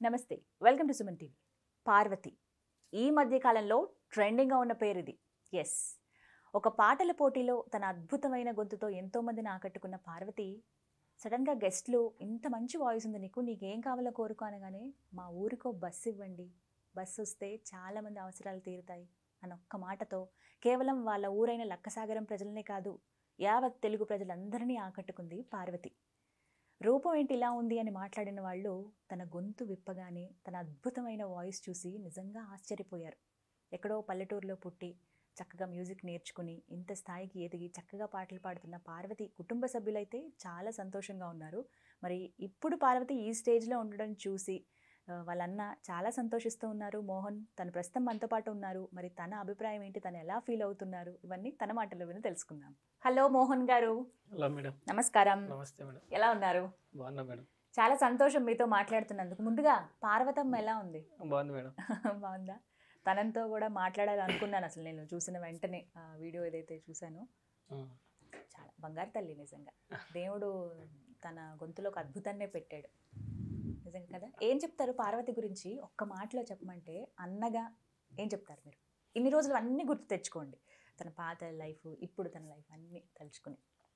నమస్తే welcome to Suman TV Parvathi ఈ మధ్య కాలంలో ట్రెండింగ్గా ఉన్న పేరు ఇది ఎస్ ఒక పాటల పోటీలో తన అద్భుతమైన గొంతుతో ఎంతో మందిని ఆకట్టుకున్న పార్వతి సడన్గా గెస్ట్లు ఇంత మంచి వాయిస్ ఉంది నీకు నీకేం కావాలో కోరుకో అనగానే మా ఊరికో బస్సు ఇవ్వండి బస్సు వస్తే చాలామంది అవసరాలు తీరుతాయి అని ఒక్క మాటతో కేవలం వాళ్ళ ఊరైన లక్కసాగరం ప్రజలనే కాదు యావత్ తెలుగు ప్రజలందరినీ ఆకట్టుకుంది పార్వతి రూపం ఏంటి ఇలా ఉంది అని మాట్లాడిన వాళ్ళు తన గొంతు విప్పగానే తన అద్భుతమైన వాయిస్ చూసి నిజంగా ఆశ్చర్యపోయారు ఎక్కడో పల్లెటూరులో పుట్టి చక్కగా మ్యూజిక్ నేర్చుకుని ఇంత స్థాయికి ఎదిగి చక్కగా పాటలు పాడుతున్న పార్వతి కుటుంబ సభ్యులైతే చాలా సంతోషంగా ఉన్నారు మరి ఇప్పుడు పార్వతి ఈ స్టేజ్లో ఉండడం చూసి ఆ, వాళ్ళన్న చాలా సంతోషిస్తూ ఉన్నారు మోహన్ తను ప్రస్తుతం మనతో పాటు ఉన్నారు మరి తన అభిప్రాయం ఏంటి తను ఎలా ఫీల్ అవుతున్నారు ఇవన్నీ తన మాటల్లో విని తెలుసుకుందాం హలో మోహన్ గారు హలో మేడం నమస్కారం నమస్తే మేడం ఎలా ఉన్నారు బాగున్నా మేడం చాలా సంతోషం మీతో మాట్లాడుతున్నందుకు ముందుగా పార్వతమ్మ ఎలా ఉంది బాగుంది మేడం బాగుందా తనంతో కూడా మాట్లాడాలి అనుకున్నాను అసలు నేను చూసిన వెంటనే ఆ వీడియో ఏదైతే చూశానో ఆ, చాలా బంగారు తల్లి నిజంగా దేవుడు తన గొంతులో ఒక అద్భుతాన్నే పెట్టాడు నిజంగా కదా ఏం చెప్తారు పార్వతి గురించి ఒక్క మాటలో చెప్పమంటే అన్నగా ఏం చెప్తారు మీరు ఇన్ని రోజులు అన్నీ గుర్తు తెచ్చుకోండి తన పాత లైఫ్ ఇప్పుడు తన లైఫ్ అన్నీ తలుచుకుని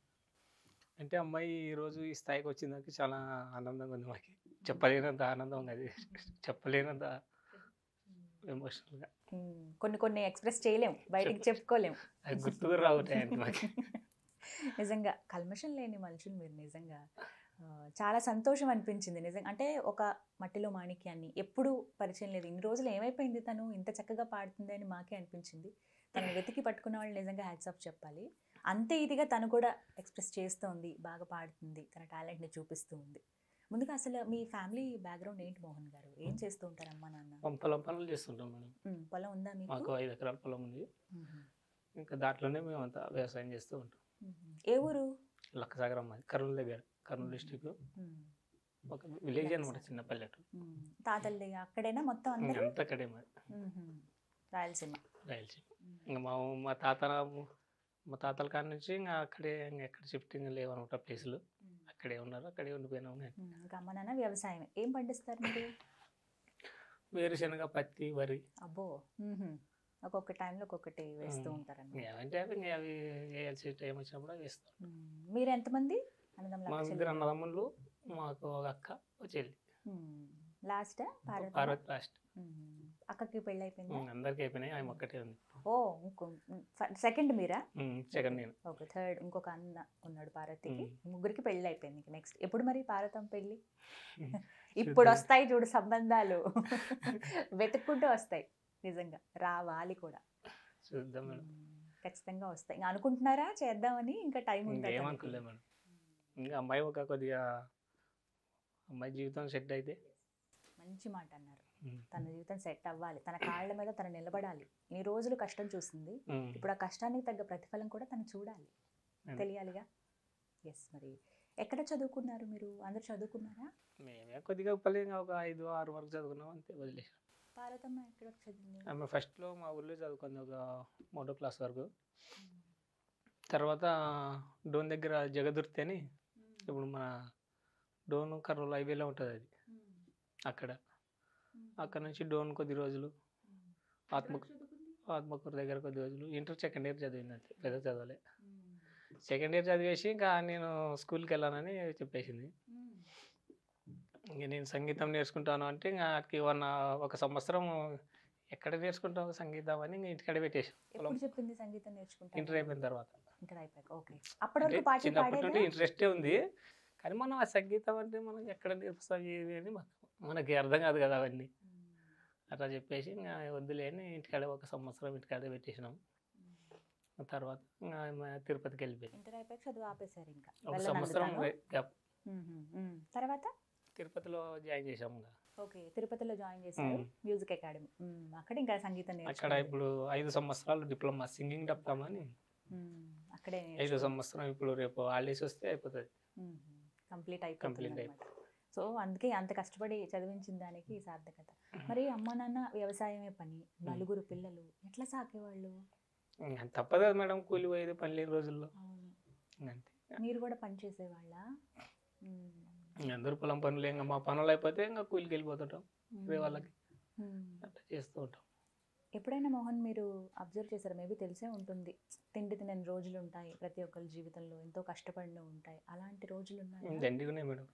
అంటే అమ్మాయి ఈరోజు ఈ స్థాయికి వచ్చిందాక చాలా ఆనందంగా ఉంది మాకు చెప్పలేనంత ఆనందం ఉంది అది చెప్పలేనంత ఎమోషనల్గా ఉమ్, కొన్ని కొన్ని ఎక్స్ప్రెస్ చేయలేం బయటికి చెప్పుకోలేం అది గుర్తుకు రావుతాయండి మాకు నిజంగా కల్మషం లేని మనుషులు మీరు నిజంగా ఆ, చాలా సంతోషం అనిపించింది నిజంగా అంటే ఒక మట్టిలో మాణిక్యాన్ని ఎప్పుడు పరిచయం లేదు ఇన్ని రోజులు ఏమైపోయింది తను ఇంత చక్కగా పాడుతుంది అని మాకే అనిపించింది తను వెతికి పట్టుకున్న వాళ్ళు నిజంగా హ్యాట్స్ ఆఫ్ చెప్పాలి అంతే ఇదిగా తను కూడా ఎక్స్ప్రెస్ చేస్తోంది బాగా పాడుతుంది తన టాలెంట్ని చూపిస్తూ ఉంది ముందుగా అసలు మీ ఫ్యామిలీ బ్యాక్గ్రౌండ్ ఏంటి మోహన్ గారు ఏం చేస్తూ ఉంటారు అమ్మా నాన్న పం- పొలం పనులు చేస్తుంటాం మేడం ఉమ్, పొలం ఉందా మాకు మీకు ఐదు ఎకరాల పొలం ఉంది ఉహు, ఇంకా దాంట్లోనే మేము అంతా వ్యవసాయం చేస్తూ ఉంటాం ఉహు. ఏ ఊరు లక్కసాగరం మాది కర్నూలు దగ్గర కర్నూలు డిస్టిక్ ఉమ్, ఒక విలేజ్ అనమాట చిన్న పల్లెటూరు ఉమ్. తాతల్ది అక్కడేనా మొత్తం అందరూ అంతా అక్కడే మాది మ్మ్. రాయలసీమ రాయలసీమ ఇంకా మా మా తాత మా తాతల కాడ నుంచి ఇంకా అక్కడే ఇంకా ఎక్కడ షిఫ్టింగ్ లేవన్నమాట ప్లేసులు అక్కడే ఉన్నారు అక్కడే ఉండిపోయినాం నేను మ్మ్. ఇంకా అమ్మ నాన్న వ్యవసాయం ఏం పండిస్తారు మీరు వేరుశనగ పత్తి వరి అబ్బో మ్మ్. ఒక్కొక్క టైంలో ఒక్కొక్కటి వేస్తూ మ్మ్. ఉంటారన్నమాట ఏమంటే అవి ఇంకా అవి వేయాల్సి టైం వచ్చినప్పుడు అవి వేస్తాం మ్మ్. మీరు ఎంతమంది అన్నదమ్ముల మా అక్క ఇద్దరు అన్నదమ్ముళ్ళు మాకు ఒక అక్క ఒక చెల్లి లాస్ట్ పార్వతి పార్వతి లాస్ట్ అక్కకి పెళ్ళి అయిపోయిందా అందరికి అయిపోయినాయి ఆమె ఒక్కటే ఉంది ఓ ఇంకో సెకండ్ మీరా సెకండ్ నేను ఓకే థర్డ్ ఇంకొక అన్న ఉన్నాడు పార్వతికి మ్మ్. ముగ్గురికి పెళ్ళి అయిపోయింది ఇంక నెక్స్ట్ ఎప్పుడు మరి పార్వతం పెళ్ళి మ్మ్. ఇప్పుడు వస్తాయి చూడు సంబంధాలు వెతుక్కుంటూ వస్తాయి నిజంగా రావాలి కూడా చూద్దాం మేడం మ్మ్. ఖచ్చితంగా వస్తాయి ఇంకా అనుకుంటున్నారా చేద్దామని ఇంకా టైం ఉంది ఇంకేమనుకోలే మేడం ఇంకా అమ్మాయి ఒక కొద్దిగా అమ్మాయి జీవితం సెట్ అయితే మంచి మాట అన్నారు ఉమ్, తన జీవితం సెట్ అవ్వాలి తన కాళ్ళ మీద తను నిలబడాలి ఇన్ని రోజులు కష్టం చూసింది ఉమ్, ఇప్పుడు ఆ కష్టానికి తగ్గ ప్రతిఫలం కూడా తను చూడాలి అదే. తెలియాలిగా ఎస్ మరి ఎక్కడ చదువుకున్నారు మీరు అందరు చదువుకున్నారా మేమే కొద్దిగా పల్లెగా ఒక ఐదు ఆరు వరకు చదువుకున్నాం అంతే వదిలేసాం పార్వతమ్మ ఎక్కడ వరకు చదివింది ఆమె ఫస్ట్లో మా ఊళ్ళో చదువుకుంది ఒక మూడో క్లాస్ వరకు తర్వాత డోన్ దగ్గర జగదుర్తి అని ఇప్పుడు మన డోన్ కర్నూలు హైవేలో ఉంటుంది అది అక్కడ అక్కడ నుంచి డోన్ కొద్ది రోజులు ఆత్మ ఆత్మకూరు దగ్గర కొద్ది రోజులు ఇంటర్ సెకండ్ ఇయర్ చదివింది అంతే పెద్ద చదవలే సెకండ్ ఇయర్ చదివేసి ఇంకా నేను స్కూల్కి వెళ్ళానని చెప్పేసింది ఇంక నేను సంగీతం నేర్చుకుంటాను అంటే ఇంకా అక్కడికి వన్ ఒక సంవత్సరం ఎక్కడ నేర్చుకుంటావు సంగీతం అని ఇంకా ఇంటికాడ పెట్టేసి ఎప్పుడు చెప్పింది సంగీతం నేర్చుకుంటా ఇంటర్ అయిపోయిన తర్వాత ఇంటర్ అయిపోయాక ఓకే అప్పటి అంటే వరకు పాటలు చిన్నప్పటి నుండి పాడేదా ఇంట్రెస్టే ఉంది కానీ మనం ఆ సంగీతం అంటే మనం ఎక్కడ నేర్పిస్తాం ఏది అని మాకు- మనకి అర్థం కాదు కదా అవన్నీ అట్లా చెప్పేసి ఇంకా వద్దులే అని ఇంటికాడ ఒక సంవత్సరం ఇంటికాడ పెట్టేసినాం ఆ తర్వాత ఇంకా ఆమె తిరుపతికి వెళ్ళిపోయింది ఇంటర్ అయిపోయాక చదువు ఆపేశారు ఇంకా ఒక వెళ్ళను సంవత్సరం అందుతాను. గ్యాప్ మ్మ్, మ్మ్. తర్వాత తిరుపతిలో జాయిన్ చేసాము ఇంకా. ఓకే తిరుపతిలో జాయిన్ చేశారు మ్మ్. మ్యూజిక్ అకాడమీ మ్మ్. అక్కడ ఇంకా సంగీతం అక్కడ నేర్చుకున్నారు. ఇప్పుడు ఐదు సంవత్సరాలు డిప్లొమా సింగింగ్ డిప్లొమా అని మ్మ్. అక్కడే ఐదు సంవత్సరం ఇప్పుడు రేపు హాలిడేస్ వస్తే అయిపోతుంది కంప్లీట్ Complete అయిపోతుంది అనమాట సో అందుకే అంత కష్టపడి చదివించిన దానికి సార్థకత మరి అమ్మ నాన్న వ్యవసాయమే పని నలుగురు పిల్లలు ఎట్లా సాకేవాళ్ళు ఇంకా తప్పదు కదా మేడం కూలి పోయేది పని లేని రోజుల్లో అవును ఇంకా అంతే మీరు కూడా పని చేసేవాళ్ళ ఇంక అందరూ పొలం పనులు ఇంకా మా పనులు అయిపోతే ఇంకా కూలికి వెళ్ళిపోతుంటాం వేరే వాళ్ళకి మ్మ్. అట్లా చేస్తూ ఉంటాం ఎప్పుడైనా మోహన్ మీరు అబ్జర్వ్ చేశారా మేబీ తెలిసే ఉంటుంది తిండి తినని రోజులు ఉంటాయి ప్రతి ఒక్కరి జీవితంలో ఎంతో కష్టపడిన ఉంటాయి అలాంటి రోజులు ఉన్నాయి దండిగానే మేడం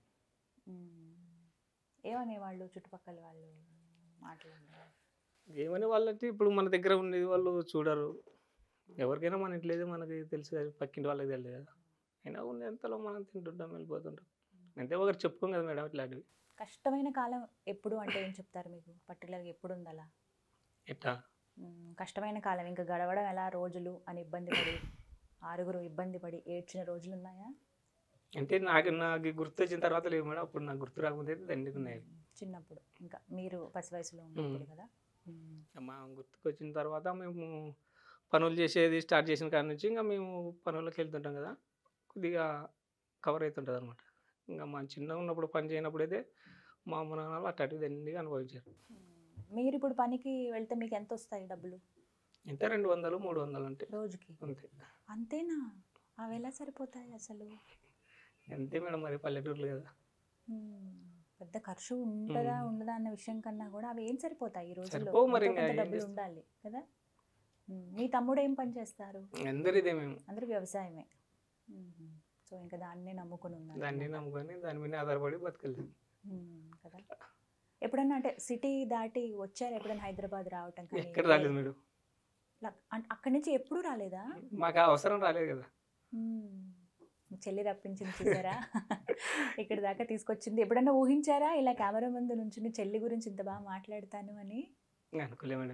ఏమనేవాళ్ళు చుట్టుపక్కల వాళ్ళు మాట్లాడారు ఏమని వాళ్ళంటే ఇప్పుడు మన దగ్గర ఉండేది వాళ్ళు చూడరు ఎవరికైనా మన ఇంట్లోదే మనకి తెలుసు కదా పక్కింటి వాళ్ళకి తెలియదు కదా అయినా ఉండేంతలో మనం తింటుంటాం వెళ్ళిపోతుంటాం అంతే ఒకరు చెప్పుకోం కదా మేడం ఇట్లాంటివి కష్టమైన కాలం ఎప్పుడు అంటే ఏం చెప్తారు మీకు పర్టికులర్గా ఎప్పుడు ఉంది అలా ఎట్లా మ్మ్. కష్టమైన కాలం ఇంకా గడవడం ఎలా రోజులు అని ఇబ్బంది పడి ఆరుగురు ఇబ్బంది పడి ఏడ్చిన రోజులు ఉన్నాయా అంటే నాకు నాకు గుర్తు వచ్చిన తర్వాత లేవు మేడం అప్పుడు నాకు గుర్తు రాకపోతే అయితే దండిగా ఉన్నాయి మ్మ్. చిన్నప్పుడు ఇంకా మీరు పసి వయసులో ఉన్నప్పుడు కదా మ్మ్. మా గుర్తుకు వచ్చిన తర్వాత మేము పనులు చేసేది స్టార్ట్ చేసిన కాడ నుంచి ఇంకా మేము పనులకు వెళ్తుంటాం కదా కొద్దిగా కవర్ అవుతుంటుంది అనమాట ఇంకా మా చిన్నగా ఉన్నప్పుడు పని చేయనప్పుడు అయితే మా అమ్మ నాన్నలు అట్టు దండిగా అనుభవించారు మీరు ఇప్పుడు పనికి వెళ్తే మీకు ఎంత వస్తాయి డబ్బులు ఎంత రెండు వందలు మూడు వందలు అంటే రోజుకి అంతే అంతేనా అవి ఎలా సరిపోతాయి అసలు అంతే మేడం మరి పల్లెటూరులు కదా మ్మ్. పెద్ద ఖర్చు ఉంటుందా మ్మ్. ఉండదా అన్న విషయం కన్నా కూడా అవి ఏం సరిపోతాయి ఈ రోజుల్లో సరిపోవు మరి ఎంతో ఇంకా కొంత ఏం డబ్బులు చేస్తాం? ఉండాలి కదా మ్మ్. మీ తమ్ముడు ఏం పని చేస్తారు అందరు ఇదే మేము అందరూ వ్యవసాయమే మ్మ్. సో ఇంకా దాన్నే నమ్ముకుని ఉన్నారు దాన్ని అన్నమాట. నమ్ముకొని దాని మీద ఆధారపడి బతకలేదు మ్మ్. కదా ఎప్పుడన్నా అంటే సిటీ దాటి వచ్చారు ఎప్పుడైనా హైదరాబాద్ రావటం కానీ ఎక్కడ రాలేదు మేడం లా- అన్- అక్కడి నుంచి ఎప్పుడు రాలేదా మాకు ఆ అవసరం రాలేదు కదా మ్మ్. మీ చెల్లి రప్పించింది చూసారా ఇక్కడ దాకా తీసుకొచ్చింది ఎప్పుడన్నా ఊహించారా ఇలా కెమెరా ముందు నుంచి చెల్లి గురించి ఇంత బాగా మాట్లాడతాను అని ఇంకా అనుకోలే మేడం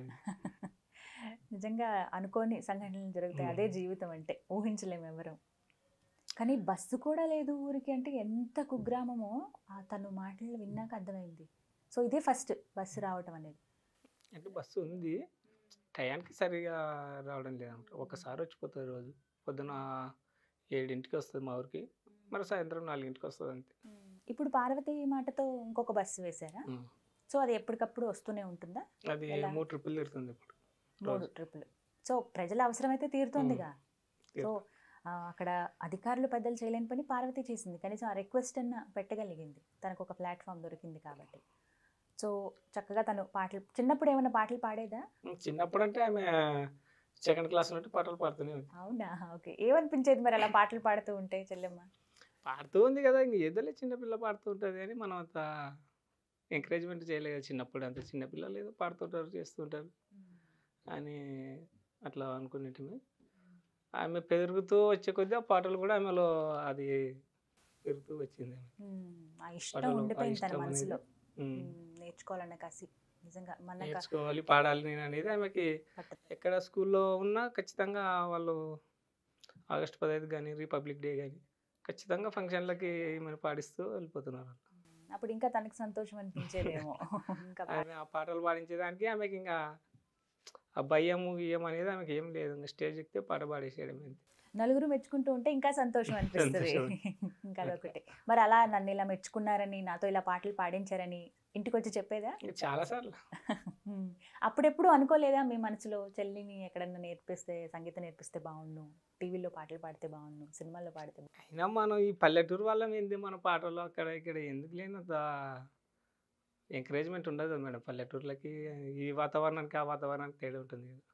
నిజంగా అనుకోని సంఘటనలు జరుగుతాయి అదే మ్మ్. జీవితం అంటే ఊహించలేము ఎవరు కానీ బస్సు కూడా లేదు ఊరికి అంటే ఎంత కుగ్రామమో ఆ తను మాటలు విన్నాక అర్థమైంది సో ఇదే ఫస్ట్ బస్సు రావటం అనేది అంటే బస్సు ఉంది టయానికి సరిగా రావడం లేదంట ఒకసారి వచ్చిపోతుంది రోజు పొద్దున ఏడింటికి వస్తుంది మా ఊరికి మరి సాయంత్రం నాలుగింటికి వస్తుంది అంతే ఇప్పుడు పార్వతి మాటతో ఇంకొక బస్సు వేశారా ఉమ్. సో అది ఎప్పటికప్పుడు వస్తూనే ఉంటుందా అది ఎలా? మూడు ట్రిప్పులు తిరుగుతుంది ఇప్పుడు మూడు రోజు. ట్రిప్పులు సో ప్రజల అవసరం అయితే తీరుతోందిగా సో ఆ, అక్కడ అధికారులు పెద్దలు చేయలేని పని పార్వతి చేసింది కనీసం ఆ రిక్వెస్ట్ అన్న పెట్టగలిగింది తనకు ఒక ప్లాట్ఫామ్ దొరికింది కాబట్టి సో చక్కగా తను పాటలు చిన్నప్పుడు ఏమైనా పాటలు పాడేదా ఉమ్, చిన్నప్పుడు అంటే ఆమె సెకండ్ క్లాస్ నుండి పాటలు పాడుతూనే ఉంది అవునా ఓకే ఏమనిపించేది మరి అలా పాటలు పాడుతూ ఉంటే చెల్లెమ్మ పాడుతూ ఉంది కదా ఇంక ఏదోలే చిన్నపిల్ల పాడుతూ ఉంటుంది కానీ మనం అంత ఎంకరేజ్మెంట్ చేయలేదు కదా చిన్నప్పుడు అంత చిన్నపిల్లలు ఏదో పాడుతుంటారు చేస్తుంటారు అని అట్లా అనుకునేటివి ఆమె పెరుగుతూ వచ్చే కొద్దీ ఆ పాటలు కూడా ఆమెలో అది పెరుగుతూ వచ్చింది ఉమ్, ఆ ఇష్టం పాటలు, ఆ ఉండిపోయింది తన ఇష్టం అనేది. మనసులో ఉమ్. ఉమ్, నేర్చుకోవాలన్న కసి నిజంగా మన నేర్చుకోవాలి పాడాలి నేను అనేది ఆమెకి ఎక్కడ స్కూల్లో ఉన్నా ఖచ్చితంగా వాళ్ళు ఆగస్ట్ పదహైదు కానీ రిపబ్లిక్ డే కానీ ఖచ్చితంగా ఫంక్షన్లకి మనం పాడిస్తూ వెళ్ళిపోతున్నారు అప్పుడు ఇంకా తనకు సంతోషం అనిపించేదేమో ఇంకా బా- ఆమె ఆ పాటలు పాడించేదానికి ఆమెకి ఇంకా ఆ భయము గియ్యం అనేది ఆమెకి ఏం లేదు ఇంకా స్టేజ్ ఎక్కితే పాట పాడేసేయడం అంతే నలుగురు మెచ్చుకుంటూ ఉంటే ఇంకా సంతోషం అనిపిస్తుంది సంతోషం. ఇంకా అదొకటి మరి అలా నన్ను ఇలా మెచ్చుకున్నారని నాతో ఇలా పాటలు పాడించారని ఇంటికి వచ్చి చెప్పేదా ఇంకా చాలా సార్లు ఉమ్. అప్పుడెప్పుడు అనుకోలేదా మీ మనసులో చెల్లిని ఎక్కడన్నా నేర్పిస్తే సంగీతం నేర్పిస్తే బాగుండు టీవీలో పాటలు పాడితే బాగుండు సినిమాల్లో పాడితే బాగుండు. అయినా మనం ఈ పల్లెటూరు వాళ్ళం ఏంది మన పాటలు అక్కడ ఇక్కడ ఎందుకు లేనంత ఎంకరేజ్మెంట్ ఉండదు కదా మేడం పల్లెటూర్లకి ఈ వాతావరణానికి ఆ వాతావరణానికి తేడా ఉంటుంది కదా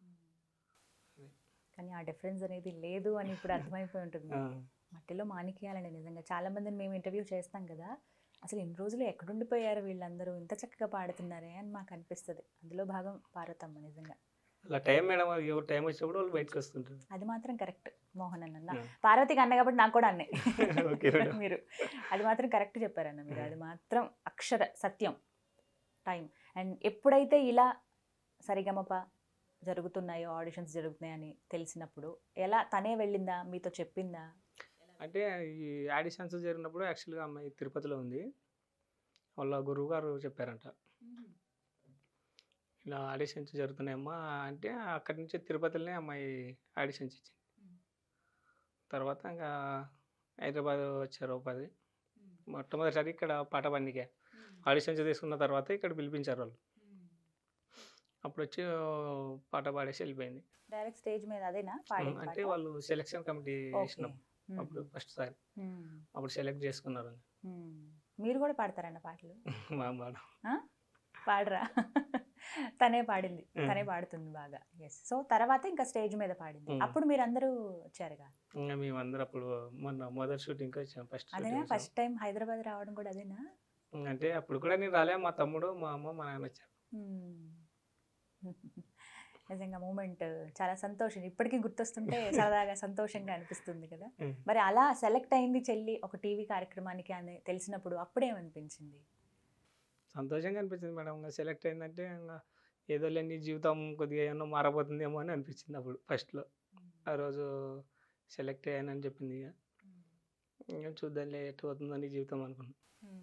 కానీ ఆ డిఫరెన్స్ అనేది లేదు అని ఇప్పుడు అర్థమైపోయి ఉంటుంది ఆ, మట్టిలో మాణిక్యాలండి నిజంగా చాలా మందిని మేము ఇంటర్వ్యూ చేస్తాం కదా అసలు ఎన్ని రోజులు ఎక్కడుండిపోయారు వీళ్ళందరూ ఇంత చక్కగా పాడుతున్నారే అని మాకు అనిపిస్తుంది అందులో భాగం పార్వతమ్మ నిజంగా అలా టైం మేడం అది ఎవరు టైం వచ్చినప్పుడు వాళ్ళు బయటకు వస్తుంటారు అది మాత్రం కరెక్ట్ మోహన్ అన్న ఆ. పార్వతికి అన్న కాబట్టి నాకు కూడా అన్నే ఓకే మేడం. మీరు అది మాత్రం కరెక్ట్ చెప్పారన్న మీరు అది మాత్రం అక్షర సత్యం టైం అండ్ ఎప్పుడైతే ఇలా సరిగమప జరుగుతున్నాయో ఆడిషన్స్ జరుగుతున్నాయని తెలిసినప్పుడు ఎలా తనే వెళ్ళిందా మీతో చెప్పిందా అంటే ఈ ఆడిషన్స్ జరిగినప్పుడు యాక్చువల్గా అమ్మాయి తిరుపతిలో ఉంది వాళ్ళ గురువు గారు చెప్పారంట ఇలా ఆడిషన్స్ జరుగుతున్నాయమ్మా అంటే అక్కడి నుంచి తిరుపతిలోనే అమ్మాయి ఆడిషన్స్ ఇచ్చింది తర్వాత ఇంకా హైదరాబాద్ వచ్చారు ఒక పది మొట్టమొదటిసారి ఇక్కడ పాట బండికే ఆడిషన్స్ తీసుకున్న తర్వాత ఇక్కడ పిలిపించారు వాళ్ళు అప్పుడు వచ్చి ఓ పాట పాడేసి వెళ్ళిపోయింది డైరెక్ట్ స్టేజ్ మీద అదేనా అంటే పాడింది వాళ్ళు సెలెక్షన్ కమిటీ ఓకే వేసినప్పుడు అప్పుడు ఫస్ట్ సారి మ్మ్. అప్పుడు సెలెక్ట్ చేసుకున్నారు మీరు కూడా పాడతారన్న పాటలు మా మేడం పాడరా తనే పాడింది Mm. తనే పాడుతుంది బాగా ఎస్ సో తర్వాత ఇంకా స్టేజ్ మీద పాడింది Mm. అప్పుడు మీరు అందరూ వచ్చారుగా ఇంకా మేమందరం అప్పుడు మొన్న మొదటి షూటింగ్కి వచ్చాం ఫస్ట్ అదేనా ఫస్ట్ టైం హైదరాబాద్ రావడం కూడా అదేనా అంటే అప్పుడు కూడా నేను రాలే మా తమ్ముడు మా అమ్మ మా నాన్న వచ్చారు మ్మ్. నిజంగా మూమెంట్ చాలా సంతోషం ఇప్పటికీ గుర్తొస్తుంటే సరదాగా సంతోషంగా అనిపిస్తుంది కదా మ్మ్. మరి అలా సెలెక్ట్ అయింది చెల్లి ఒక టీవీ కార్యక్రమానికి అని తెలిసినప్పుడు అప్పుడేమనిపించింది సంతోషంగా అనిపించింది మేడం ఇంకా సెలెక్ట్ అయిందంటే ఇంకా ఏదో లేని జీవితం కొద్దిగా ఏమన్నా మారబోతుందేమో అని అనిపించింది అప్పుడు ఫస్ట్లో ఆ రోజు సెలెక్ట్ అయ్యానని చెప్పింది ఇక ఇంకా చూద్దాంలే ఎటు అవుతుందని జీవితం అనుకున్నాను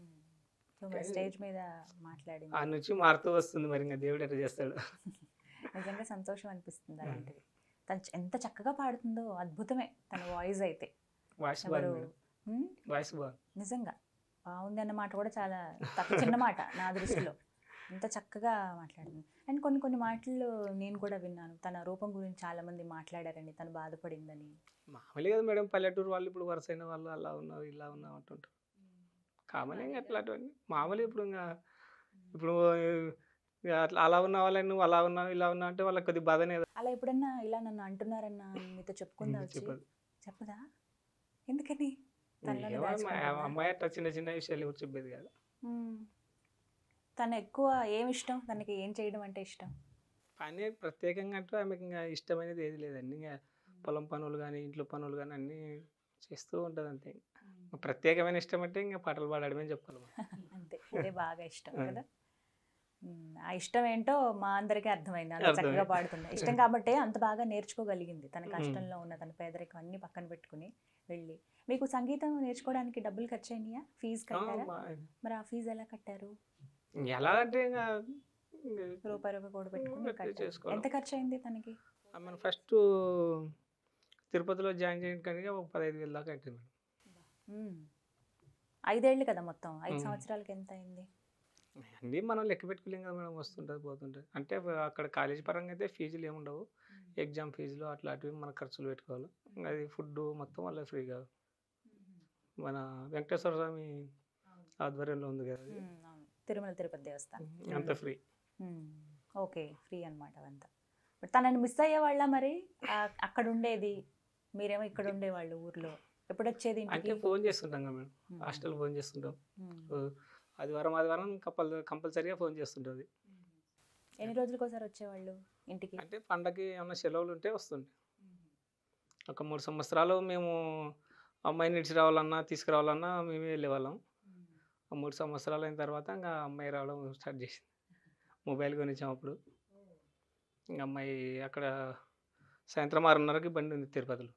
సో మరి స్టేజ్ మీద మాట్లాడింది ఆ నుంచి మారుతూ వస్తుంది మరి ఇంకా దేవుడు ఎట్లా చేస్తాడు నిజంగా సంతోషం అనిపిస్తుంది అలాంటిది తను చ- ఎంత చక్కగా పాడుతుందో అద్భుతమే తన వాయిస్ అయితే వాయిస్ ఎవరు బాగుంది మేడం మ్మ్? వాయిస్ బాగుంది నిజంగా బాగుంది అన్న మాట కూడా చాలా తక్కువ చిన్న మాట నా దృష్టిలో ఎంత చక్కగా మాట్లాడింది అండ్ కొన్ని కొన్ని మాటలు నేను కూడా విన్నాను తన రూపం గురించి చాలా మంది మాట్లాడారని తను బాధపడిందని మామూలుగా కదా మేడం పల్లెటూరు వాళ్ళు ఇప్పుడు వరుస అయిన వాళ్ళు అలా ఉన్నావు ఇలా ఉన్నావు అంటుంటారు కామన్ ఇంకా అట్లా అటువంటి మామూలు ఇప్పుడు ఇంకా ఇప్పుడు ఇక అట్లా అలా ఉన్న వాళ్ళని నువ్వు అలా ఉన్నావు ఇలా ఉన్నావు అంటే వాళ్ళకి కొద్దిగా బాధనే కదా. అలా ఎప్పుడన్నా ఇలా నన్ను అంటున్నారన్న మీతో చెప్పుకుందా ఇంకా వచ్చి చెప్పదు చెప్పదా ఎందుకని తనలోనే ఏమో మా దాచుకుంటుందా? అమ్మాయి అట్లా చిన్న చిన్న విషయాలు ఎవరు చెప్పేది కాదు మ్మ్. తను ఎక్కువ ఏమి ఇష్టం తనకి ఏం చేయడం అంటే ఇష్టం పని ప్రత్యేకంగా అంటూ ఆమెకి ఇంకా ఇష్టమైనది ఏది లేదండి ఇంకా పొలం పనులు కానీ ఇంట్లో పనులు కానీ అన్నీ చేస్తూ ఉంటుంది అంతే ప్రత్యేకమైన ఇష్టం అంటే ఇంకా పాటలు పాడడమే చెప్పాలి మనం. అంతే అదే బాగా ఇష్టం ఆ. కదా మ్మ్. ఆ ఇష్టం ఏంటో మా అందరికీ అర్థమైంది అంత చక్కగా అర్థమైంది. పాడుతుంది ఇష్టం కాబట్టి అంత బాగా నేర్చుకోగలిగింది తన కష్టంలో ఉన్న తన పేదరికం అన్ని పక్కన పెట్టుకుని వెళ్ళి మీకు సంగీతం నేర్చుకోవడానికి డబ్బులు ఖర్చు అయినాయా ఫీజు ఆ, కట్టారా బా- మరి ఆ ఫీజు ఎలా కట్టారు ఎలా అంటే ఇంకా ఇంకా రూపాయి రూపాయి కూడా పెట్టుకుని పెట్టి కట్టారు చేసుకోవడం. ఎంత ఖర్చు అయింది తనకి ఆమెను ఫస్ట్ తిరుపతిలో జాయిన్ చేయడానికి ఒక పదహైదు వేలు దాకా అయింది మేడం మ్మ్. ఐదేళ్ళు కదా మొత్తం ఐదు మ్మ్. సంవత్సరాలకి ఎంత అయింది అన్నీ మనం లెక్క పెట్టుకోలేం కదా మేడం వస్తుంటుంది పోతుంటుంది అంటే అక్కడ కాలేజ్ పరంగా అయితే ఫీజులు ఏముండవు ఎగ్జామ్ ఫీజులు అట్లాంటివి మన ఖర్చులు పెట్టుకోవాలి ఇంకా అది ఫుడ్ మొత్తం వాళ్ళ ఫ్రీగా మన వెంకటేశ్వర స్వామి ఆధ్వర్యంలో ఉంది కదా అది. మ్మ్, అవును. తిరుమల తిరుపతి దేవస్థానం అంత ఫ్రీ మ్మ్. ఓకే ఫ్రీ అనమాట అవంతా బట్ తనని మిస్ అయ్యేవాళ్ళ మరి ఆ- అక్కడ ఉండేది మీరేమో ఇక్కడ ఉండేవాళ్ళు ఊర్లో ఎప్పుడు వచ్చేది అంటే ఇంటికి ఫోన్ చేస్తుంటాం కదా మేడం మ్మ్. హాస్టల్ ఫోన్ చేస్తుంటాం మ్మ్. ఓ, ఆదివారం ఆదివారం కంపల్ కంపల్సరీగా ఫోన్ చేస్తుంటుంది ఎన్ని రోజులకు ఒకసారి వచ్చేవాళ్ళు ఇంటికి అంటే పండగకి ఏమైనా సెలవులు ఉంటే వస్తుండే ఒక మూడు సంవత్సరాలు మేము అమ్మాయిని ఇడిచి రావాలన్నా తీసుకురావాలన్నా మేమే వెళ్ళేవాళ్ళం ఆ మూడు సంవత్సరాలు అయిన తర్వాత ఇంకా అమ్మాయి రావడం స్టార్ట్ చేసింది మొబైల్ కొనిచ్చాం అప్పుడు ఇంకా అమ్మాయి అక్కడ సాయంత్రం ఆరున్నరకి బండి ఉంది తిరుపతిలో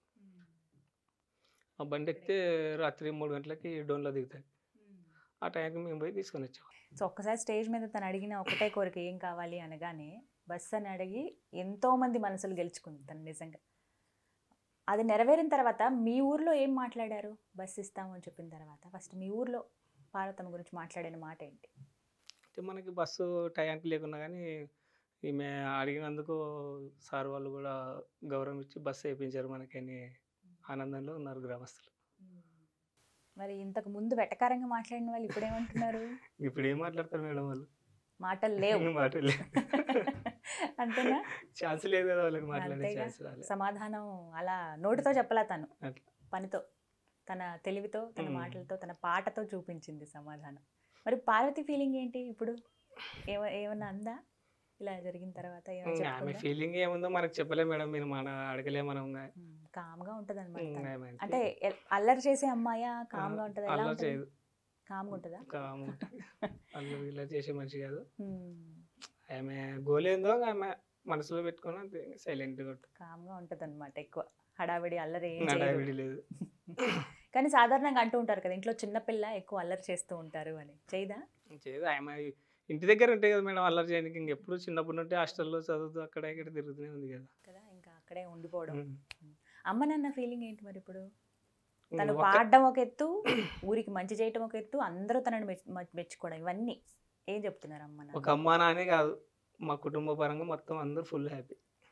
ఆ బండి ఎక్కితే రాత్రి మూడు గంటలకి డోన్లో దిగుతాయి ఆ టైంకి మేము పోయి తీసుకొని వచ్చాం సో ఒక్కసారి స్టేజ్ మీద తను అడిగిన ఒకటే కోరిక ఏం కావాలి అనగానే బస్ అని అడిగి ఎంతో మంది మనసులు గెలుచుకుంది తను నిజంగా అది నెరవేరిన తర్వాత మీ ఊర్లో ఏం మాట్లాడారు బస్ ఇస్తాము అని చెప్పిన తర్వాత ఫస్ట్ మీ ఊర్లో పార్వతమ్మ గురించి మాట్లాడిన మాట ఏంటి అంటే మనకి బస్సు టయానికి లేకున్నా కానీ ఈమె అడిగినందుకు సార్ వాళ్ళు కూడా గౌరవం ఇచ్చి బస్సు వేయించారు మనకని ఆనందంలో ఉన్నారు గ్రామస్తులు మరి ఇంతకు ముందు వెటకారంగా మాట్లాడిన వాళ్ళు ఇప్పుడు ఏమంటున్నారు ఇప్పుడు ఏం మాట్లాడతారు మేడం వాళ్ళు మాటలు లేవు మాట అంతేనా ఛాన్స్ లేదు కదా వాళ్ళకి మాట్లాడే అంతేగా. ఛాన్స్ రాలేదు సమాధానం అలా నోటితో చెప్పలా తను అట్లా. పనితో తన తెలివితో తన మ్మ్. మాటలతో తన పాటతో చూపించింది సమాధానం మరి పార్వతి ఫీలింగ్ ఏంటి ఇప్పుడు ఏమ ఏమన్నా అందా ఇలా జరిగిన తర్వాత ఏమైనా ఆమె చెప్పుకుందా? ఫీలింగ్ ఏముందో మనకు చెప్పలే మేడం మీరు మన అడగలే మనం ఇంకా. మ్మ్. కామ్గా ఉంటది అనమాట ఇంకా ఆమె అంతే. అంటే ఎ- అల్లరి చేసే అమ్మాయా కామ్గా ఉంటది ఎలా అల్లరి ఉంటది చేయదు కామ్గా ఉంటుందా కామ్ ఉంటుంది. అల్లరి ఇలా చేసే మనిషి కాదు మ్మ్. ఆమె గోల్ ఏందో ఆమె మనసులో పెట్టుకుని అంతే సైలెంట్గా ఉంటుంది కామ్గా ఉంటది అనమాట ఎక్కువ హడావిడి అల్లరి ఏం చేయదు. హడావిడి లేదు కానీ సాధారణంగా అంటూ ఉంటారు కదా ఇంట్లో చిన్నపిల్ల ఎక్కువ అల్లరి చేస్తూ ఉంటారు అని చేయదా చేయదు ఆమె ఇంటి దగ్గర ఉంటాయి కదా మేడం అల్లరి చేయడానికి ఇంకెప్పుడు చిన్నప్పటి నుండి హాస్టల్లో చదువుతూ అక్కడ ఇక్కడ తిరుగుతూనే ఉంది కదా కదా ఇంకా అక్కడే ఉండిపోవడం ఉమ్. అమ్మ నాన్న ఫీలింగ్ ఏంటి మరి ఇప్పుడు తను ఒక్క- పాడడం ఒక ఎత్తు ఊరికి మంచి చేయటం ఒక ఎత్తు అందరూ తనని మెచ్- మెచ్- మెచ్చుకోవడం ఇవన్నీ ఏం చెప్తున్నారు అమ్మ నాన్న ఒక అమ్మా నానే కాదు మా కుటుంబ పరంగా మొత్తం అందరూ ఫుల్ హ్యాపీ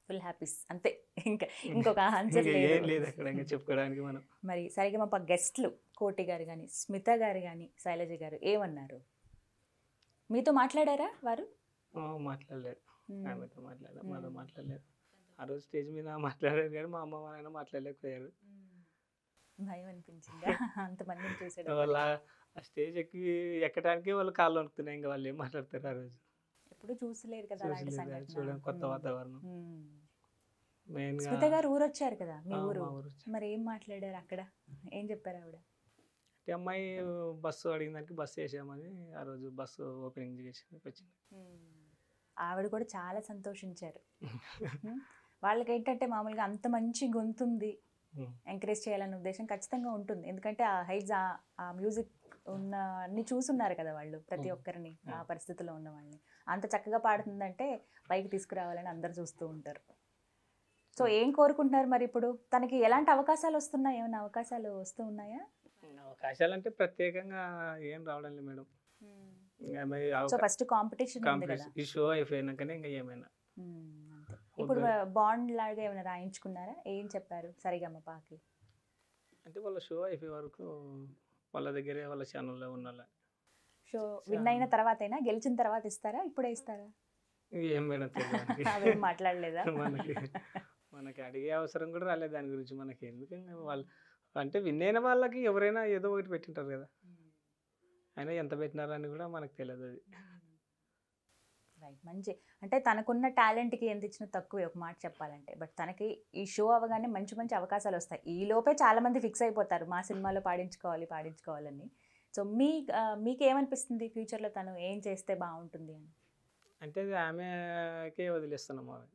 ఫుల్ హ్యాపీస్ అంతే ఇంకా ఇంకొక ఆన్సర్ ఇంకా ఏం లేదు లేదు అక్కడ ఇంకా చెప్పుకోవడానికి మనం మరి సరిగమప గెస్ట్లు కోటి గారు కానీ స్మిత గారు కానీ శైలజ గారు ఏమన్నారు మీతో మాట్లాడారా వారు ఆ, మాట్లాడలేదు మ్మ్. ఆమెతో మాట్లాడలేదు మాతో మ్మ్. మాట్లాడలేదు ఆ రోజు స్టేజ్ మీద మాట్లాడారు కానీ మా అమ్మ మా నాయన మాట్లాడలేకపోయారు భయం అనిపించిందా అంతమందిని చూసాడు వాళ్ళ ఆ స్టేజ్ ఎక్కి ఎక్కడానికి వాళ్ళు కాళ్ళు వణుకుతున్నాయి ఇంకా వాళ్ళు ఏం మాట్లాడతారు ఆ రోజు ఎప్పుడు చూసలేరు కదా అలాంటి చూసలేదు సంఘటన చూడడం కొత్త మ్మ్. వాతావరణం మ్మ్. మెయిన్ స్మిత గారు ఊరు వచ్చారు కదా మీ ఆ, ఊరు మా ఊరు వచ్చి. మరి ఏం మాట్లాడారు అక్కడ ఏం చెప్పారు ఆవిడ అంటే అమ్మాయి బస్సు అడిగిన దానికి బస్సు వేసామని ఆ రోజు బస్సు ఓపెనింగ్ చేసి వచ్చింది ఆవిడ కూడా చాలా సంతోషించారు మ్మ్. వాళ్ళకి ఏంటంటే మామూలుగా అంత మంచి గొంతు ఉంది మ్మ్. ఎంకరేజ్ చేయాలనే ఉద్దేశం ఖచ్చితంగా ఉంటుంది ఎందుకంటే ఆ హైట్స్ ఆ మ్యూజిక్ ఉన్న అన్ని చూసున్నారు కదా వాళ్ళు ప్రతి మ్మ్. ఒక్కరిని ఆ మ్మ్. పరిస్థితిలో ఉన్న వాళ్ళని అంత చక్కగా పాడుతుందంటే పైకి తీసుకురావాలని అందరు చూస్తూ ఉంటారు సో ఏం కోరుకుంటున్నారు మరి ఇప్పుడు తనకి ఎలాంటి అవకాశాలు వస్తున్నాయి ఏమైనా అవకాశాలు వస్తూ ఉన్నాయా అవకాశాలు అంటే ప్రత్యేకంగా ఏం రావడం లేదు మేడం ఇంకా మరి సో అవకా- ఫస్ట్ కాంపిటీషన్ ఉంది కదా కాంపిటీషన్ ఈ షో అయిపోయినాకనే ఇంకా ఏమైనా మ్మ్, అంతే. ఇప్పుడు బాండ్ లాగా ఏమైనా రాయించుకున్నారా ఏం చెప్పారు సరిగమ్మ పాకి అంటే వాళ్ళ షో అయిపోయే వరకు వాళ్ళ దగ్గరే వాళ్ళ ఛానల్లో ఉండాలి సో విన్ అయిన తర్వాతైనా గెలిచిన తర్వాత ఇస్తారా ఇప్పుడే ఇస్తారా ఏం మేడం తెలియదు అవేం మాట్లాడలేదా మనకి మనకి అడిగే అవసరం కూడా రాలేదు దాని గురించి మనకి ఎందుకు ఇంకా వాళ్ళు అంటే విన్ అయిన వాళ్ళకి ఎవరైనా ఏదో ఒకటి పెట్టింటారు కదా అయినా ఎంత పెట్టినారని కూడా మనకు తెలియదు అది రైట్ మంచి అంటే తనకున్న టాలెంట్కి ఎంత ఇచ్చినా తక్కువే ఒక మాట చెప్పాలంటే బట్ తనకి ఈ షో అవగానే మంచి మంచి అవకాశాలు వస్తాయి ఈ లోపే చాలా మంది ఫిక్స్ అయిపోతారు మా సినిమాలో పాడించుకోవాలి పాడించుకోవాలని సో మీ ఆ, మీకు ఏమనిపిస్తుంది ఫ్యూచర్లో తను ఏం చేస్తే బాగుంటుంది అని అంటే అది ఆమెకే వదిలేస్తున్నాం ఆమె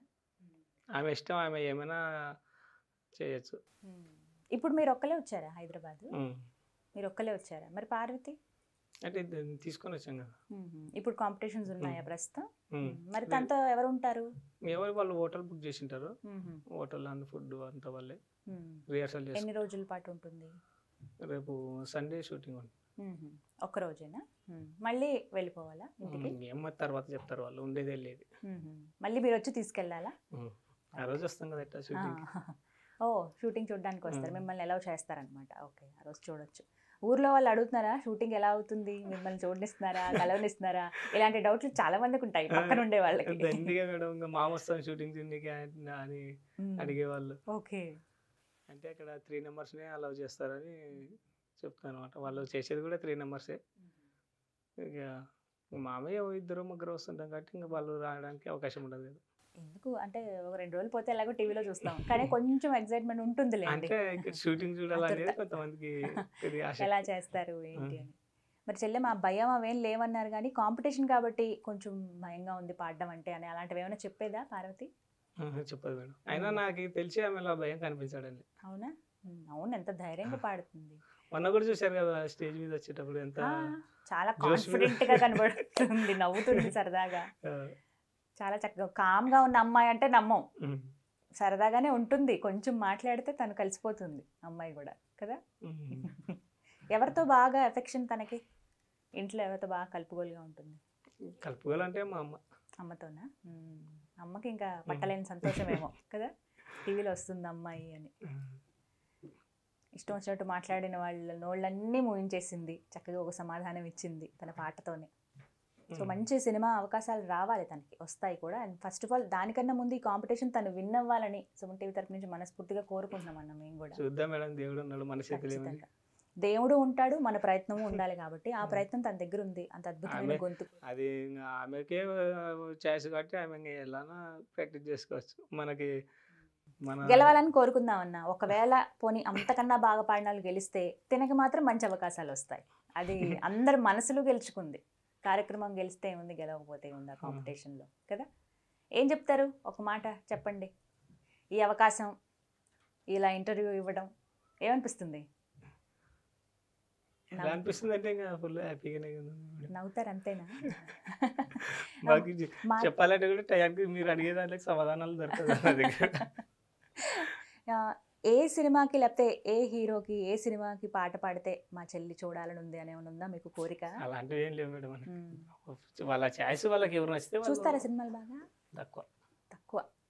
ఆమె ఇష్టం ఆమె ఏమైనా చేయొచ్చు ఇప్పుడు మీరు ఒక్కలే వచ్చారా హైదరాబాద్ ఉమ్. మీరు ఒక్కలే వచ్చారా మరి పార్వతి అంటే ఇది తీసుకొని వచ్చాం కదా మ్మ్. ఇప్పుడు కాంపిటీషన్స్ ఉన్నాయా మ్మ్. ప్రస్తుతం ఉమ్. మరి తనతో ఎవరు ఉంటారు ఎవరు వాళ్ళు హోటల్ బుక్ చేసింటారు మ్మ్. హోటల్ అండ్ ఫుడ్ అంతా వాళ్ళే మ్మ్. రిహార్సల్ చేసి ఎన్ని రోజుల పాటు ఉంటుంది రేపు సండే షూటింగ్ ఉంది మ్మ్. ఒక్క రోజేనా మ్మ్. మళ్ళీ వెళ్ళిపోవాలా ఇంటికి ఏమో తర్వాత చెప్తారు వాళ్ళు ఉండేది వెళ్ళేది మ్మ్. మళ్ళీ మీరు వచ్చి తీసుకెళ్ళాలా ఉమ్. ఆ రోజు వస్తాం కదా ఎట్లా షూటింగ్ ఆ. ఓ షూటింగ్ చూడడానికి వస్తారు మ్మ్. మిమ్మల్ని ఎలా చేస్తారనమాట ఓకే ఆ రోజు చూడొచ్చు ఊర్లో వాళ్ళు అడుగుతున్నారా షూటింగ్ ఎలా అవుతుంది మిమ్మల్ని చూడనిస్తున్నారా కలవనిస్తున్నారా ఇలాంటి డౌట్లు చాలా మందికి ఉంటాయి పక్కన ఉండే వాళ్ళకి దండిగా మేడం ఇంకా మా వస్తాం షూటింగ్ చూడడానికి అని మ్మ్. అడిగేవాళ్ళు ఓకే అంటే అక్కడ త్రీ నే అలౌ చేస్తారని చెప్తాను అనమాట వాళ్ళు చేసేది కూడా త్రీ నెంబర్సే ఇక మామయ్య ఓ ఇద్దరు ముగ్గురు వస్తుంటాం కాబట్టి ఇంకా వాళ్ళు రావడానికి అవకాశం ఉండదు కదా ఎందుకు అంటే ఒక రెండు రోజులు పోతే ఎలాగో టీవీలో చూస్తాం కానీ కొంచెం ఎక్సైట్మెంట్ ఉంటుందిలేండి అంటే ఇక్కడ షూటింగ్ చూడాలనేది ఆతృత. కొంతమందికి కొద్దిగా ఆశ ఎలా చేస్తారు ఏంటి మ్మ్. అని మరి చెల్లె మా భయం అవేం లేవన్నారు కానీ కాంపిటీషన్ కాబట్టి కొంచెం భయంగా ఉంది పాడడం అంటే అని అలాంటివి ఏమైనా చెప్పేదా పార్వతి ఆహా, చెప్పదు మేడం అయినా నాకు తెలిసి ఆమె అలా భయం కనిపించాడండి అవునా మ్మ్. అవును ఎంత ధైర్యంగా పాడుతుంది మొన్న కూడా చూశారు కదా స్టేజ్ మీద వచ్చేటప్పుడు ఎంత ఆ, చాలా జోష్ మీద. కాన్ఫిడెంట్ గా కనబడుతుంది నవ్వుతుంది సరదాగా ఆ, చాలా చక్కగా కామ్ గా ఉన్న అమ్మాయి అంటే నమ్మం ఉమ్, సరదాగానే ఉంటుంది కొంచెం మాట్లాడితే తను కలిసిపోతుంది అమ్మాయి కూడా కదా ఉమ్. ఎవరితో బాగా ఎఫెక్షన్ తనకి ఇంట్లో ఎవరితో బాగా కలుపుగోలుగా ఉంటుంది కలుపుకోవాలంటే మా అమ్మ అమ్మతోనా మ్మ్. అమ్మకి ఇంకా పట్టలేని సంతోషమేమో కదా టీవీలో వస్తుంది అమ్మాయి అని ఇష్టం వచ్చినట్టు మాట్లాడిన వాళ్ళ నోళ్ళన్నీ మూయించేసింది చక్కగా ఒక సమాధానం ఇచ్చింది తన పాటతోనే సో ఉమ్. మంచి సినిమా అవకాశాలు రావాలి తనకి వస్తాయి కూడా అండ్ ఫస్ట్ ఆఫ్ ఆల్ దానికన్నా ముందు ఈ కాంపిటీషన్ తను విన్ అవ్వాలని సుమన్ టీవీ తరపు నుంచి మనస్ఫూర్తిగా కోరుకుంటున్నాం అన్న మేము కూడా చూద్దాం మేడం దేవుడు ఉన్నాడు మన చేతులు ఏమని ఖచ్చితంగా. దేవుడు ఉంటాడు మన ప్రయత్నము ఉండాలి కాబట్టి ఆ ప్రయత్నం తన దగ్గర ఉంది అంత అద్భుతమైన ఆమె- గొంతు అది ఇంకా ఆమెకే ఛాయిస్ కాబట్టి ఆమె ఇంకా ఎలానా ప్రాక్టీస్ చేసుకోవచ్చు మనకి మన గెలవాలని కోరుకుందాం అన్న ఒకవేళ పోనీ అంతకన్నా బాగా పాడిన వాళ్ళు గెలిస్తే తినకి మాత్రం మంచి అవకాశాలు వస్తాయి అది అందరి మనసులు గెలుచుకుంది కార్యక్రమం గెలిస్తే ఏముంది గెలవకపోతే ఉంది ఆ కాంపిటీషన్లో కదా ఏం చెప్తారు ఒక మాట చెప్పండి ఈ అవకాశం ఇలా ఇంటర్వ్యూ ఇవ్వడం ఏమనిపిస్తుంది ఎలా అనిపిస్తుంది అంటే ఇంకా ఫుల్ హ్యాపీగానే ఉంది మేడం. నవ్వుతారు అంతేనా మాకు ఇది మా చెప్పాలంటే కూడా టైంకి మీరు అడిగే దాంట్లో సమాధానాలు దొరకదు నా దగ్గర ఆ, ఏ సినిమాకి లేకపోతే ఏ హీరోకి ఏ సినిమాకి పాట పాడితే మా చెల్లి చూడాలని ఉంది అని ఏమైనా ఉందా మీకు కోరిక అలాంటివి ఏం లేవు మేడం మనకి. మ్మ్. వాళ్ళ ఛాయిస్ వాళ్ళకి ఎవరు నచ్చితే వాళ్ళు చూస్తారా సినిమాలు బాగా తక్కువ తక్కువ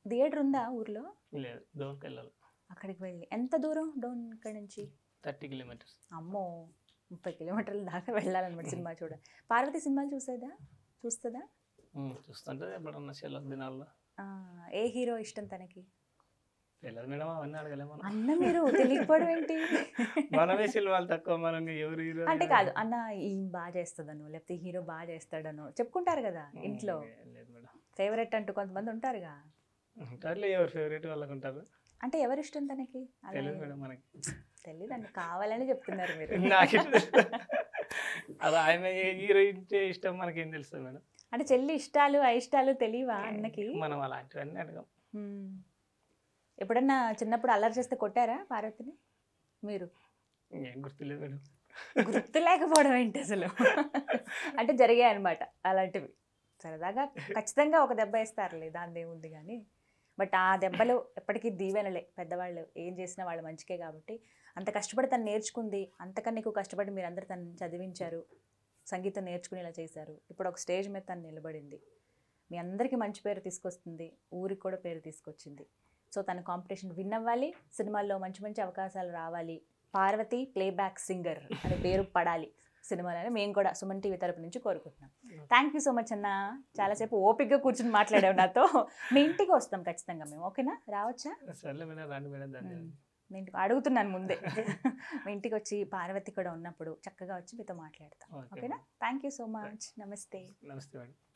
థియేటర్ ఉందా ఊర్లో లేదు డోన్కి వెళ్ళాలి అక్కడికి వెళ్ళి ఎంత దూరం డోన్ ఇక్కడ నుంచి థర్టీ కిలోమీటర్స్ అమ్మో ముప్పై కిలోమీటర్ల దాకా వెళ్ళాలన్నమాట సినిమా చూడ పార్వతి సినిమాలు చూసేదా చూస్తుందా చూస్తుంటే ఎప్పుడన్నా సెలవు దినాల్లో ఆ, ఏ హీరో ఇష్టం తనకి తెలియదు మేడం అవన్నీ అడగలే మనం అన్న మీరు తెలియకపోవడం ఏంటి మనమే సినిమాలు తక్కువ మనం ఎవరు hero అంటే hero? కాదు అన్న ఈ బాగా చేస్తుందను లేకపోతే హీరో బాగా చేస్తాడనో చెప్పుకుంటారు కదా ఉమ్, ఇంట్లో లేదు మేడం ఫేవరెట్ అంటూ కొంతమంది ఉంటారుగా ఉంటారులే ఎవరు ఫేవరెట్ వాళ్ళకి ఉంటారు అంటే ఎవరు ఇష్టం తనకి అలా తెలియదు ఏం- మేడం మనకి తెలీదండి కావాలని చెప్తున్నారు మీరు నాకు అది ఆయన హీరోయిన్ ఇష్టం మనకేం తెలుస్తుంది మేడం అంటే చెల్లి ఇష్టాలు అయిష్టాలు తెలియవా అన్నకి మనం అలాంటివన్నీ అడగం హ్మ్. ఎప్పుడన్నా చిన్నప్పుడు అల్లరి చేస్తే కొట్టారా పార్వతిని మీరు ఏం గుర్తులేదు మేడం గుర్తు లేకపోవడం ఏంటి అసలు అంటే జరిగాయి అనమాట అలాంటివి సరదాగా ఖచ్చితంగా ఒక దెబ్బ వేస్తారులే దాని ఏముంది కానీ బట్ ఆ దెబ్బలు ఎప్పటికీ దీవెనలే పెద్దవాళ్ళు ఏం చేసినా వాళ్ళు మంచికే కాబట్టి అంత కష్టపడి తను నేర్చుకుంది అంతకన్నా ఎక్కువ కష్టపడి మీరు అందరు తను చదివించారు సంగీతం నేర్చుకునేలా చేశారు ఇప్పుడు ఒక స్టేజ్ మీద తను నిలబడింది మీ అందరికీ మంచి పేరు తీసుకొస్తుంది ఊరికి కూడా పేరు తీసుకొచ్చింది సో తన కాంపిటీషన్ విన్ అవ్వాలి సినిమాల్లో మంచి మంచి అవకాశాలు రావాలి పార్వతి ప్లేబ్యాక్ సింగర్ అనే పేరు పడాలి సినిమాలని మేము కూడా సుమన్ టీవీ తరపు నుంచి కోరుకుంటున్నాం థ్యాంక్ యూ సో మచ్ అన్న చాలాసేపు ఓపిక్గా కూర్చుని మాట్లాడావు నాతో మీ ఇంటికి వస్తాం ఖచ్చితంగా మేము ఓకేనా రావచ్చా సర్లే మేడం రండి మేడం దాన్ని మ్మ్. మీ ఇంటికి అడుగుతున్నాను ముందే మీ ఇంటికి వచ్చి పార్వతి కూడా ఉన్నప్పుడు చక్కగా వచ్చి మీతో మాట్లాడతాం ఓకే ఓకేనా థ్యాంక్ యూ సో మచ్ నమస్తే నమస్తే మేడం